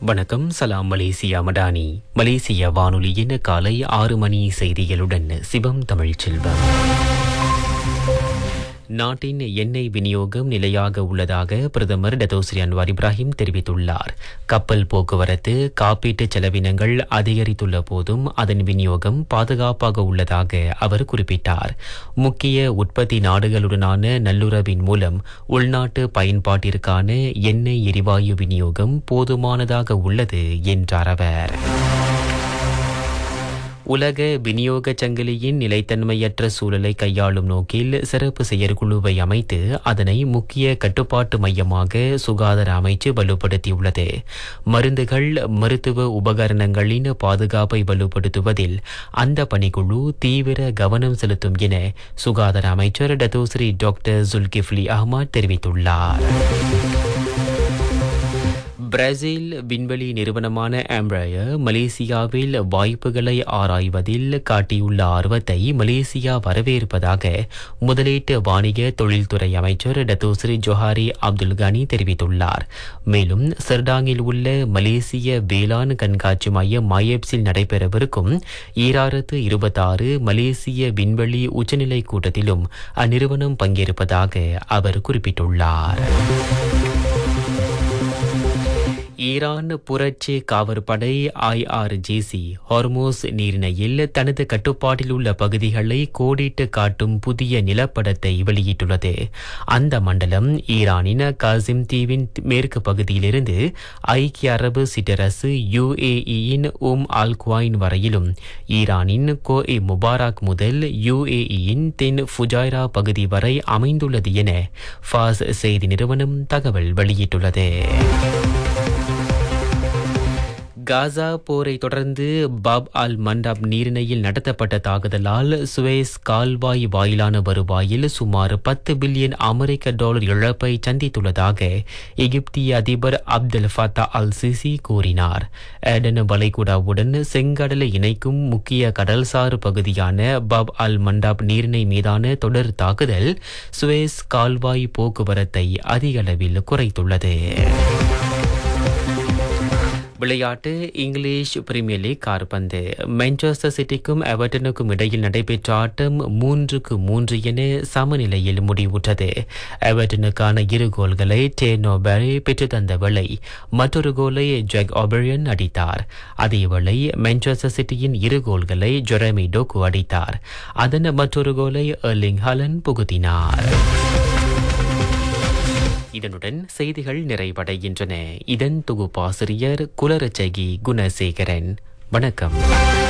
வணக்கம் சலாம் மலேசியா மடானி மலேசிய வானொலியின் காலை ஆறு மணி செய்திகளுடன் சிவம் தமிழ்ச்செல்வம் நாட்டின் எண்ணெய் விநியோகம் நிலையாக உள்ளதாக பிரதமர் டத்தோஸ்ரீ அன்வார் இப்ராஹிம் தெரிவித்துள்ளார் கப்பல் போக்குவரத்து காப்பீட்டு செலவினங்கள் அதிகரித்துள்ள போதும் அதன் விநியோகம் பாதுகாப்பாக உள்ளதாக அவர் குறிப்பிட்டார் முக்கிய உற்பத்தி நாடுகளுடனான நல்லுறவின் மூலம் உள்நாட்டு பயன்பாட்டிற்கான எண்ணெய் எரிவாயு விநியோகம் போதுமானதாக உள்ளது என்றார் அவர் உலக விநியோக சங்கிலியின் நிலைத்தன்மையற்ற சூழலை கையாளும் நோக்கில் சிறப்பு செயற்குழுவை அமைத்து அதனை முக்கிய கட்டுப்பாட்டு மையமாக சுகாதார அமைச்சு வலுப்படுத்தியுள்ளது மருந்துகள் மருத்துவ உபகரணங்களின் பாதுகாப்பை வலுப்படுத்துவதில் அந்த பணிக்குழு தீவிர கவனம் செலுத்தும் என சுகாதார அமைச்சர் டத்தோஸ்ரீ டாக்டர் ஜுல்கிஃப்லி அஹ்மத் தெரிவித்துள்ளார் பிரேசில் விண்வெளி நிறுவனமான ஆம்ப்ராயர் மலேசியாவில் வாய்ப்புகளை ஆராய்வதில் காட்டியுள்ள ஆர்வத்தை மலேசியா வரவேற்பதாக முதலீட்டு வாணிக தொழில்துறை அமைச்சர் டத்தோஸ்ரீ ஜொஹாரி அப்துல் கனி தெரிவித்துள்ளார் மேலும் செர்டாங்கில் உள்ள மலேசிய வேளாண் கண்காட்சி மையம் மையப்ஸில் நடைபெறவிருக்கும் ஈராயிரத்து இருபத்தாறு மலேசிய விண்வெளி உச்சநிலை கூட்டத்திலும் அந்நிறுவனம் பங்கேற்பதாக அவர் குறிப்பிட்டுள்ளார் ஈரான் புரட்சி காவற்படை ஐஆர்ஜிசி ஹார்மோஸ் நீரிணையில் தனது கட்டுப்பாட்டில் உள்ள பகுதிகளை கோடிட்டு காட்டும் புதிய நிலப்படத்தை வெளியிட்டுள்ளது அந்த மண்டலம் ஈரானின் காசிம் தீவின் மேற்கு பகுதியிலிருந்து ஐக்கிய அரபு சிற்றரசு யுஏஇயின் உம் அல் குவாயின் வரையிலும் ஈரானின் கோ இ முபாராக் முதல் யுஏஇயின் தென் ஃபுஜாய்ரா பகுதி வரை அமைந்துள்ளது என ஃபாஸ் செய்தி நிறுவனம் தகவல் வெளியிட்டுள்ளது காசா போரை தொடர்ந்து பாப் அல் மண்டாப் நீரிணையில் நடத்தப்பட்ட தாக்குதலால் சுவேஸ் கால்வாய் வாயிலான வருவாயில் சுமார் பத்து பில்லியன் அமெரிக்க டாலர் இழப்பை சந்தித்துள்ளதாக எகிப்திய அதிபர் அப்தல் ஃபத்தா அல் சிசி கூறினார் ஏடன் வளைகுடாவுடன் செங்கடலை இணைக்கும் முக்கிய கடல்சார் பகுதியான பாப் அல் மண்டாப் நீரிணை மீதான தொடர் தாக்குதல் சுவேஸ் கால்வாய் போக்குவரத்தை அதிகளவில் குறைத்துள்ளது விளையாட்டு இங்கிலீஷ் பிரீமியர் லீக் கார்பந்து மான்செஸ்டர் சிட்டிக்கும் எவர்டனுக்கும் இடையில் நடைபெற்ற ஆட்டம் மூன்றுக்கு மூன்று என சமநிலையில் முடிவுற்றது எவர்டனுக்கான இரு கோல்களை டேனோ பெரி பெற்றுத்தந்த வேளை மற்றொரு கோலை ஜெக் ஒபரியன் அடித்தார் அதேவேளை மான்செஸ்டர் சிட்டியின் இரு கோல்களை ஜெரமி டோக்கு அடித்தார் அதன் மற்றொரு கோலை எர்லிங் ஹலன் புகுத்தினார் இதனுடன் செய்திகள் நிறைவடைகின்றன இதன் தொகுப்பாசிரியர் குலரச்சகி குணசேகரன் வணக்கம்